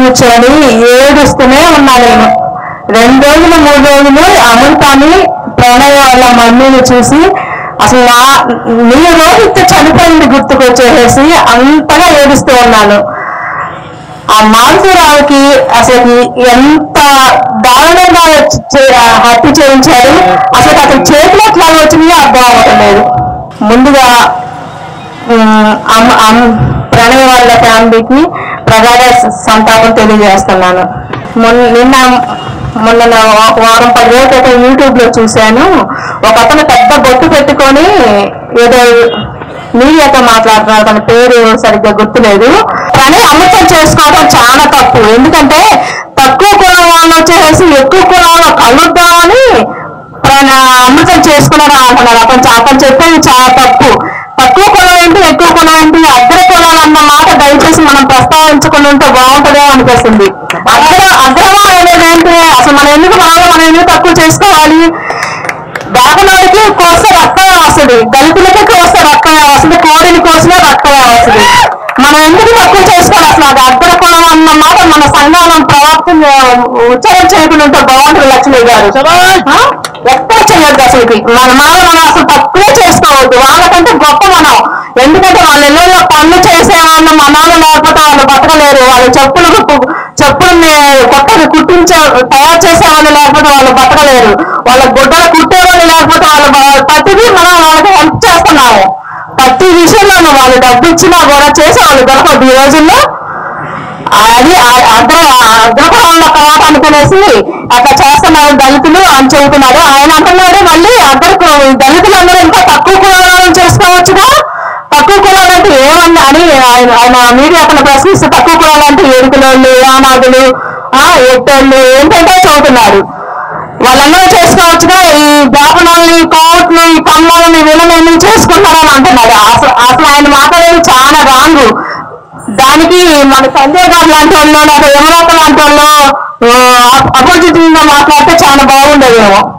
కూర్చొని ఏడుస్తూనే ఉన్నా నేను రెండు రోజులు మూడు రోజులు అమృతాన్ని ప్రణయ్ వాళ్ళ మమ్మీని చూసి అసలు నా నీ రోహిత్ చనిపోయింది గుర్తుకొచ్చేసేసి అంతగా ఏడుస్తూ ఉన్నాను ఆ మానసరావుకి అసలు ఎంత దారుణంగా చే- హత్య చేయించారు అసలు అతని చేతిలో ఎట్లా వచ్చినాయో అర్థం అవ్వట్లేదు ముందుగా ఉమ్, అమ్మ అమ్మ- ప్రణయ్ వాళ్ళ ఫ్యామిలీకి ప్రగాఢ స- సంతాపం తెలియజేస్తున్నాను మొన్న నిన్న మొన్న నా ఒక వారం పది రోజుల క్రితం యూట్యూబ్ లో చూశాను ఒక అతను పెద్ద బొట్టు పెట్టుకొని ఏదో మీడియాతో మాట్లాడుతున్నారు తన పేరు సరిగ్గా గుర్తులేదు కానీ అమృతం చేసుకోవడం చాలా తప్పు ఎందుకంటే తక్కువ కులం వాళ్ళు వచ్చేసి ఎక్కువ కులంలో కలుద్దామని ఆయన అమృతం చేసుకున్నారా అంటున్నారు అతను చా- అతను చెప్పేది చాలా తప్పు తక్కువ కులం ఏంటి ఎక్కువ కులం ఏంటి అగ్ర కులాలు అన్న మాట దయచేసి మనం ప్రస్తావించుకుని ఉంటే బాగుంటుందేమో అనిపిస్తుంది అగ్ర అగ్రవాళ్ళు అనేది ఏంటి అసలు మనం ఎందుకు బాగా మనం ఎందుకు తక్కువ చేసుకోవాలి బ్రాహ్మణుడికి కోస్తే రక్తమే వస్తుంది దళితులకి కోస్తే రక్తమే వస్తుంది కోడిని కోసినా రక్తమే వస్తుంది మనం ఎందుకు తక్కువ చేసుకోవాలి అసలు అది అగ్ర కులం అన్న మాట మన సంఘాలను ప్రవర్తన ఉచ్చారణ చేయకుండా ఉంటే బాగుంటుంది లక్ష్మి గారు ఆ? ఎక్కడ చేయొద్దు అసలుకి మన మనం మనం అసలు తక్కువే చేసుకోవద్దు వాళ్ళకంటే గొప్ప మనం ఎందుకంటే వాళ్ళ ఇళ్ళలో పనులు చేసే వాళ్ళ మనాలు లేకపోతే వాళ్ళు బతకలేరు వాళ్ళు చెప్పులు కు- చెప్పుల్ని కొత్తది కుట్టించే తయారు చేసే వాళ్ళు లేకపోతే వాళ్ళు బతకలేరు వాళ్ళ గుడ్డలు కుట్టే వాళ్ళు లేకపోతే వాళ్ళు బ- ప్రతిదీ మనం వాళ్ళకి హెల్ప్ చేస్తున్నాము ప్రతి విషయంలోనూ వాళ్ళు డబ్బు ఇచ్చినా కూడా చేసే వాళ్ళు దొరకదు ఈ రోజుల్లో అది అగ్ర అగ్రకులంలో తర్వాత అనుకునేసి అట్లా చేస్తున్నారు దళితులు అని చెబుతున్నారు ఆయన అంటున్నాడు మళ్ళీ అగ్రకు దళితులందరూ ఇంకా తక్కువ కులాలను చేసుకోవచ్చుగా తక్కువ కులాలంటే ఏమన్నా అని ఆయన ఆయన మీడియా అతను ప్రశ్నిస్తే తక్కువ కులాలంటే ఏడుకులోళ్ళు యానాదులు ఆ ఎట్టోళ్ళు ఏంటంటే చదువుతున్నారు వాళ్ళందరూ చేసుకోవచ్చుగా ఈ బ్రాహ్మణుల్ని కోట్ని ఈ కమ్మల్ని వీళ్ళని చేసుకుంటారని అంటున్నాడు అసలు అసలు ఆయన మాట్లాడేది చాలా రాంగు దానికి మన సంజయ్ గారు లాంటి వాళ్ళు లేదా యమలోక లాంటి వాళ్ళు అపోజిట్ గా మాట్లాడితే చాలా బాగుండేదేమో